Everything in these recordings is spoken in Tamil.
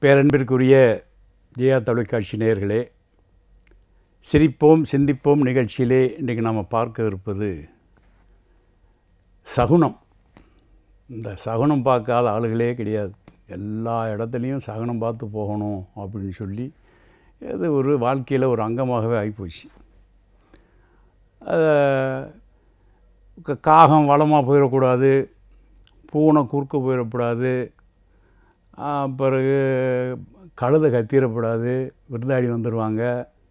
பேரன்பிற்குரிய ஜெயா தொலைக்காட்சி நேயர்களே சிரிப்போம் சிந்திப்போம் நிகழ்ச்சியிலே இன்றைக்கு நாம் பார்க்க இருப்பது சகுனம் இந்த சகுனம் பார்க்காத ஆளுகளே கிடையாது எல்லா இடத்துலையும் சகுனம் பார்த்து போகணும் அப்படின்னு சொல்லி அது ஒரு வாழ்க்கையில் ஒரு அங்கமாகவே ஆகிப்போச்சு க- காகம் வளமாக போயிடக்கூடாது பூனை குறுக்க போயிடக்கூடாது ஆ, பிறகு கழுதை கத்திரக்கூடாது விருந்தாடி வந்துடுவாங்க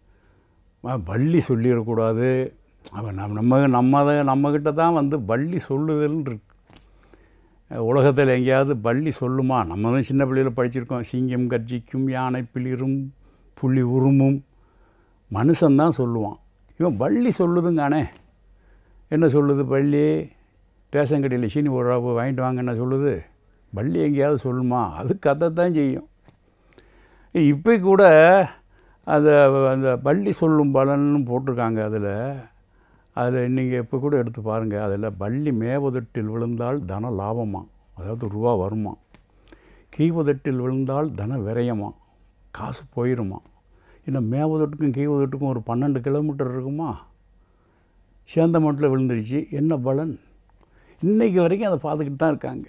ஆ, வள்ளி சொல்லிடக்கூடாது அவன் நம்ம நம்ம நம்ம நம்மக்கிட்ட தான் வந்து வள்ளி சொல்லுதல்னு இருக்கு உலகத்தில் எங்கேயாவது வள்ளி சொல்லுமா நம்ம தான் சின்ன பிள்ளையில் படிச்சிருக்கோம் சிங்கம் கர்ஜிக்கும் யானை பிளிரும் புள்ளி உருமும் மனுஷன்தான் சொல்லுவான் இவன் வள்ளி சொல்லுதுங்கானே என்ன சொல்லுது பள்ளி ரேஷன் கடையில் சீனி ஒரு ரூபா வாங்கிட்டு வாங்க என்ன சொல்லுது பள்ளி எங்கேயாவது சொல்லுமா அது கதை தான் செய்யும் இப்போ கூட அதை அந்த பள்ளி சொல்லும் பலன்னு போட்டிருக்காங்க அதில் அதில் நீங்கள் இப்போ கூட எடுத்து பாருங்கள் அதில் பள்ளி மேவதட்டில் விழுந்தால் தன லாபமா அதாவது ரூபா வருமா கீவதட்டில் விழுந்தால் தன விரயமா காசு போயிருமா இன்னும் மேவதட்டுக்கும் கீவதட்டுக்கும் ஒரு பன்னெண்டு கிலோமீட்டர் இருக்குமா சேந்தமட்டில் விழுந்துருச்சு என்ன பலன் இன்னைக்கு வரைக்கும் அதை பார்த்துக்கிட்டு தான் இருக்காங்க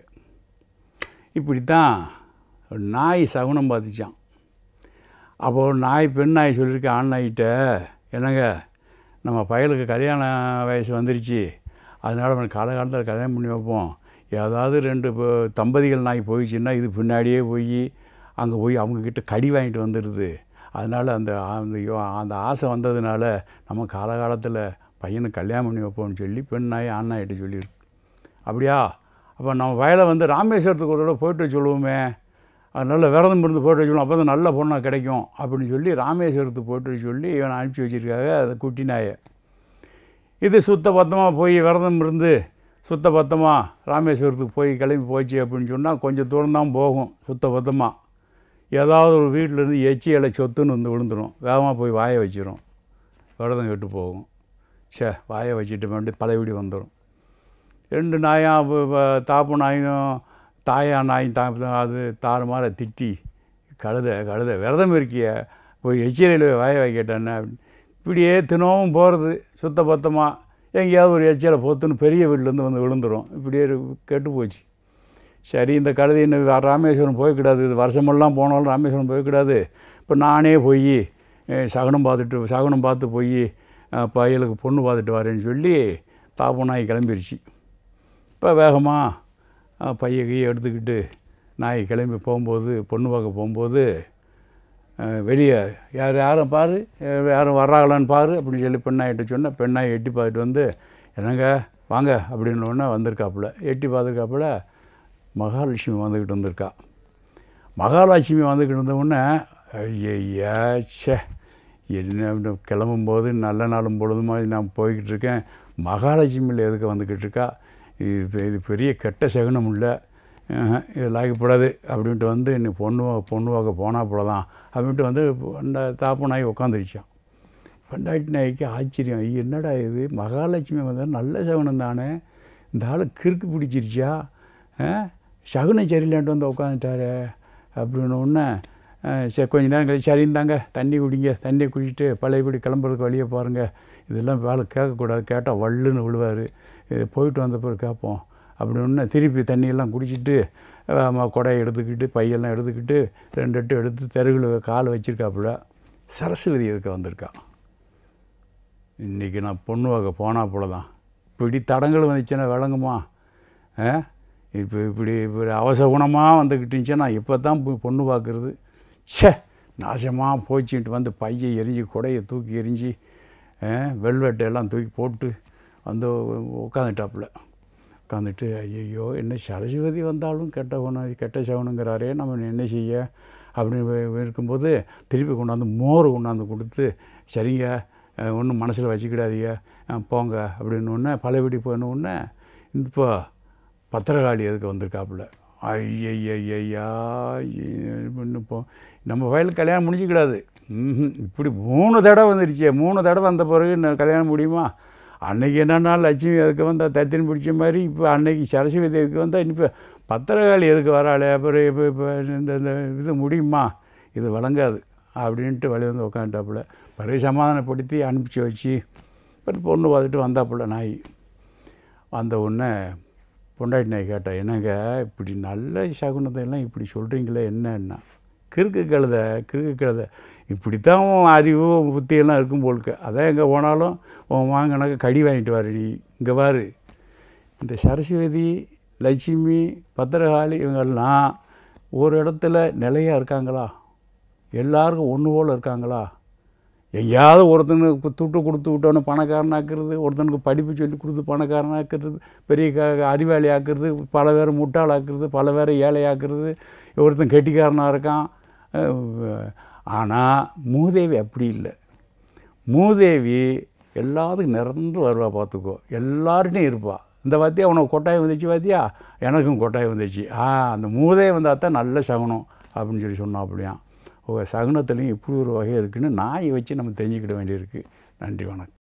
இப்படித்தான் ஒரு நாய் சகுனம் பார்த்துச்சான் அப்போ ஒரு நாய் பெண் நாய் சொல்லியிருக்கு ஆண் நாய்கிட்ட என்னங்க நம்ம பயலுக்கு கல்யாண வயசு வந்துருச்சு அதனால் அவனுக்கு காலகாலத்தில் கல்யாணம் பண்ணி வைப்போம் ஏதாவது ரெண்டு ப- தம்பதிகள் நாய் போயிடுச்சுன்னா இது பின்னாடியே போய் அங்கே போய் அவங்கக்கிட்ட கடி வாங்கிட்டு வந்துடுது அதனால் அந்த அந்த யோ- அந்த ஆசை வந்ததுனால நம்ம காலகாலத்தில் பையனுக்கு கல்யாணம் பண்ணி வைப்போம்னு சொல்லி பெண் நாய் ஆண் நாய்கிட்ட சொல்லியிருக்கு அப்படியா அப்போ நம்ம வயலை வந்து ராமேஸ்வரத்துக்கு ஒரு தடவை போயிட்டு வர சொல்லுவோமே அதனால் விரதம் இருந்து போயிட்டு வர சொல்லுவோம் அப்போ தான் நல்ல பொண்ணாக கிடைக்கும் அப்படின்னு சொல்லி ராமேஸ்வரத்துக்கு போயிட்டு வர சொல்லி இவனை அனுப்பிச்சி வச்சிருக்காங்க அந்த குட்டி நாயை இது சுத்த பத்தமாக போய் விரதம் இருந்து சுத்த பத்தமாக ராமேஸ்வரத்துக்கு போய் கிளம்பி போச்சு அப்படின்னு சொன்னால் கொஞ்சம் தூரம் தான் போகும் சுத்த பத்தமாக ஏதாவது ஒரு வீட்டிலேருந்து எச்சி இலை சொத்துன்னு வந்து விழுந்துடும் வேகமாக போய் வாயை வச்சிரும் விரதம் கெட்டு போகும் சே வாயை வச்சுட்டு வேண்டி பழையபடி வந்துடும் ரெண்டு நாயும் அப்ப- அப்ப தாப்பு நாயும் தாயா நாயும் தா அது தாறுமாற திட்டி கழுதை கழுதை விரதம் இருக்கிய போய் எச்சிலையில் வாய வைக்கட்டேன்னு அப்படின்னு இப்படியே தினமும் போகிறது சுத்த பத்தமாக எங்கேயாவது ஒரு எச்சிலை பொத்துன்னு பெரிய வீட்டிலேருந்து வந்து விழுந்துடும் இப்படியே இரு- கெட்டு போச்சு சரி இந்த கழுதை இன்னும் வா- ராமேஸ்வரம் போய்க்கூடாது இது வருஷமெல்லாம் போனாலும் ராமேஸ்வரம் போய்க்கூடாது இப்போ நானே போய் சகுனம் பார்த்துட்டு சகுனம் பார்த்து போய் பயலுக்கு பொண்ணு பார்த்துட்டு வரேன்னு சொல்லி தாப்பு நாய் கிளம்பிருச்சு இப்போ வேகமாக பைய கையை எடுத்துக்கிட்டு நாய் கிளம்பி போகும்போது பொண்ணு பார்க்க போகும்போது அஹ், வெளியே யார் யாரும் பாரு அஹ், யாரும் வர்றாங்களான்னு பாரு அப்படின்னு சொல்லி பெண்ணாயிட்ட சொன்னால் பெண்ணாய் எட்டி பார்த்துட்டு வந்து என்னங்க வாங்க அப்படின்னு உடனே வந்திருக்காப்புல எட்டி பார்த்துருக்காப்புல மகாலட்சுமி வந்துக்கிட்டு வந்திருக்கா மகாலட்சுமி வந்துக்கிட்டு இருந்த உடனே ஐயா ச்சே என்ன இப்படி கிளம்பும்போது நல்ல நாளும் பொழுதுமா நான் போய்கிட்டு இருக்கேன் மகாலட்சுமியில் எதுக்கு வந்துக்கிட்டு இருக்கா இது இது பெரிய கெட்ட சகுனம் இல்லை ஆஹ், இது லாய்க்கப்படாது அப்படின்ட்டு வந்து இன்னைக்கு பொண்ணு வா- பொண்ணு பார்க்க போனால் போல தான் அப்படின்ட்டு வந்து அந்த தாப்பு நாய் உட்காந்துருச்சான் பண்டாட்டி நாய்க்கு ஆச்சரியம் ஐயோ, என்னடா இது மகாலட்சுமி வந்தால் நல்ல சகுனம் தானே இந்த ஆள் கிறுக்கு பிடிச்சிருச்சா ஆ? சகுனம் சரியில்லைன்ட்டு வந்து உட்காந்துட்டாரு அப்படின்னு ஒன்று சரி கொஞ்ச நேரம் கழிச்சு சரிந்தாங்க தண்ணி குடிங்க தண்ணியை குடிச்சிட்டு பழையபடி கிளம்புறதுக்கு வழியை பாருங்கள் இதெல்லாம் வேலை கேட்கக்கூடாது கேட்டால் வள்ளுன்னு விழுவார் இது போயிட்டு வந்த பிறகு கேட்போம் அப்படின்னு திருப்பி தண்ணியெல்லாம் குடிச்சிட்டு ஆமா, குடையை எடுத்துக்கிட்டு பையெல்லாம் எடுத்துக்கிட்டு ரெண்டு எட்டு எடுத்து தெருவில் கால் வச்சிருக்காப்புல சரஸ்வதி இதுக்கு வந்திருக்கா இன்றைக்கி நான் பொண்ணு பார்க்க போனால் போல தான் இப்படி தடங்கள் வந்துச்சுன்னா விளங்குமா ஆ இப்போ இப்படி இப்படி அவசகுணமாக வந்துக்கிட்டு இருந்துச்சுன்னா இப்போ தான் போய் பொண்ணு பார்க்குறது ச்சே நாசமாக போச்சுட்டு வந்து பையை எரிஞ்சு குடையை தூக்கி எரிஞ்சு வெல்வெட்டை எல்லாம் தூக்கி போட்டு வந்து உட்காந்துட்டாப்புல உட்காந்துட்டு ஐயோ என்ன சரஸ்வதி வந்தாலும் கெட்ட குணம் கெட்ட சகுனங்கிறாரே நம்ம என்ன செய்ய அப்படின்னு வே- இருக்கும்போது திருப்பி கொண்டாந்து மோர் கொண்டாந்து கொடுத்து சரிங்க ஒன்றும் மனசில் வச்சுக்கிடாதீங்க அஹ் போங்க அப்படின்னு ஒன்று பழையபடி போன உடனே இப்போ பத்திரகாளி எதுக்கு வந்திருக்காப்புல ஐயய்யா இன்னும் இப்போ நம்ம வயலுக்கு கல்யாணம் முடிஞ்சிக்கிடாது ம்ஹும். இப்படி மூணு தடவை வந்துருச்சு மூணு தடவை வந்த பிறகு நான் கல்யாணம் முடியுமா அன்னைக்கு என்னன்னா லட்சுமி எதுக்கு வந்தால் தத்தின் பிடிச்ச மாதிரி இப்போ அன்னைக்கு சரஸ்வதி எதுக்கு வந்தால் இப்போ பத்திரகாளி எதுக்கு வராளே அப்புறம் இப்போ இப்போ இந்த இந்த இது முடியுமா இது வழங்காது அப்படின்ட்டு வெளியே வந்து உட்காந்துட்டாப்புல பிறகு சமாதானப்படுத்தி அனுப்பிச்சி வச்சு அப்புறம் பொண்ணு பார்த்துட்டு வந்தாப்புல நாய் வந்த உடனே பொண்டாட்டி நாய் கேட்டா என்னங்க இப்படி நல்ல சகுனத்தை எல்லாம் இப்படி சொல்கிறீங்களே என்னன்னா கிறுக்கு கழுத கிறுக்கு கழுத இப்படித்தான் உன் அறிவு உன் புத்தியெல்லாம் இருக்கும் போலுக்கு அதான் எங்கே போனாலும் உன் வாங்கினாக்க கடி வாங்கிட்டு வர நீ இங்கே பாரு இந்த சரஸ்வதி லட்சுமி பத்திரகாளி இவங்கெல்லாம் ஒரு இடத்துல நிலையாக இருக்காங்களா எல்லாருக்கும் ஒன்று போல் இருக்காங்களா எங்கேயாவது ஒருத்தனுக்கு துட்டு கொடுத்து விட்டோன்னு பணக்காரனாக்குறது ஒருத்தனுக்கு படிப்பு சொல்லி கொடுத்து பணக்காரனாக்குறது பெரிய க அறிவாளி ஆக்குறது பல பேர் முட்டாளாக்குறது பல பேரை ஏழையாக்குறது ஒருத்தன் கெட்டிக்காரனாக இருக்கான் ஆனால் மூதேவி அப்படி இல்லை மூதேவி எல்லாத்துக்கும் நிறந்து வருவா பார்த்துக்கோ எல்லார்ட்டையும் இருப்பா இந்த பார்த்தியா உனக்கு கொட்டாயம் வந்துச்சு பார்த்தியா எனக்கும் கொட்டாயம் வந்துச்சு ஆ அந்த மூதே வந்தால் தான் நல்ல சகுனம் அப்படின்னு சொல்லி சொன்னா அப்படியாம் ஓ சகுனத்துலேயும் இப்படி ஒரு வகை இருக்குன்னு நாயை வச்சு நம்ம தெரிஞ்சுக்கிட வேண்டியிருக்கு நன்றி வணக்கம்